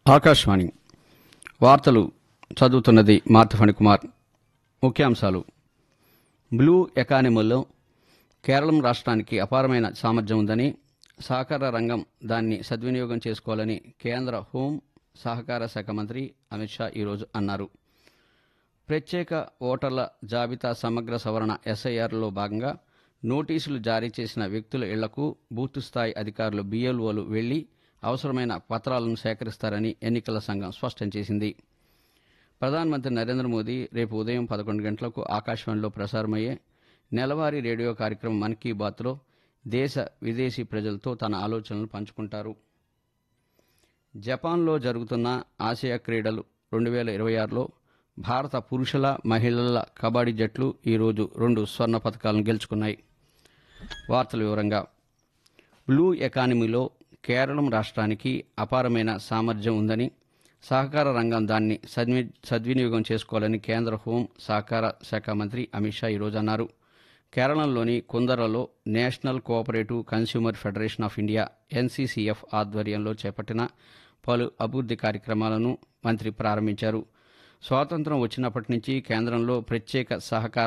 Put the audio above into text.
ఆకాశవాణి వార్తలు చదువుతున్నది మార్తఫణి కుమార్ ముఖ్యాంశాలు బ్లూ ఎకానమీలో కేరళం రాష్ట్రానికి అపారమైన సామర్థ్యం ఉందని సహకార రంగం దాన్ని సద్వినియోగం చేసుకోవాలని కేంద్ర హోం సహకార శాఖ మంత్రి అమిత్ షా ఈరోజు అన్నారు ప్రత్యేక ఓటర్ల జాబితా సమగ్ర సవరణ ఎస్ఐఆర్లో భాగంగా నోటీసులు జారీ చేసిన వ్యక్తుల ఇళ్లకు బూత్ స్థాయి అధికారులు బిఎల్ఓలు వెళ్లి అవసరమైన పత్రాలను సేకరిస్తారని ఎన్నికల సంఘం స్పష్టం చేసింది ప్రధానమంత్రి నరేంద్ర మోదీ రేపు ఉదయం పదకొండు గంటలకు ఆకాశవాణిలో ప్రసారమయ్యే నెలవారీ రేడియో కార్యక్రమం మన్ కీ బాత్లో దేశ విదేశీ ప్రజలతో తన ఆలోచనలు పంచుకుంటారు జపాన్లో జరుగుతున్న ఆసియా క్రీడలు రెండు వేల ఇరవై ఆరులో భారత పురుషుల మహిళల కబడ్డీ జట్లు ఈరోజు రెండు స్వర్ణ పథకాలను గెలుచుకున్నాయి వార్తల వివరంగా బ్లూ ఎకానమీలో కేరళం రాష్ట్రానికి అపారమైన సామర్థ్యం ఉందని సహకార రంగం దాన్ని సద్వి సద్వినియోగం చేసుకోవాలని కేంద్ర హోం సహకార శాఖ మంత్రి అమిత్ షా ఈరోజు అన్నారు కేరళంలోని కుందరలో national cooperative consumer federation of India NCCF ఆధ్వర్యంలో చేపట్టిన పలు అభివృద్ధి కార్యక్రమాలను మంత్రి ప్రారంభించారు స్వాతంత్రం వచ్చినప్పటి నుంచి కేంద్రంలో ప్రత్యేక సహకార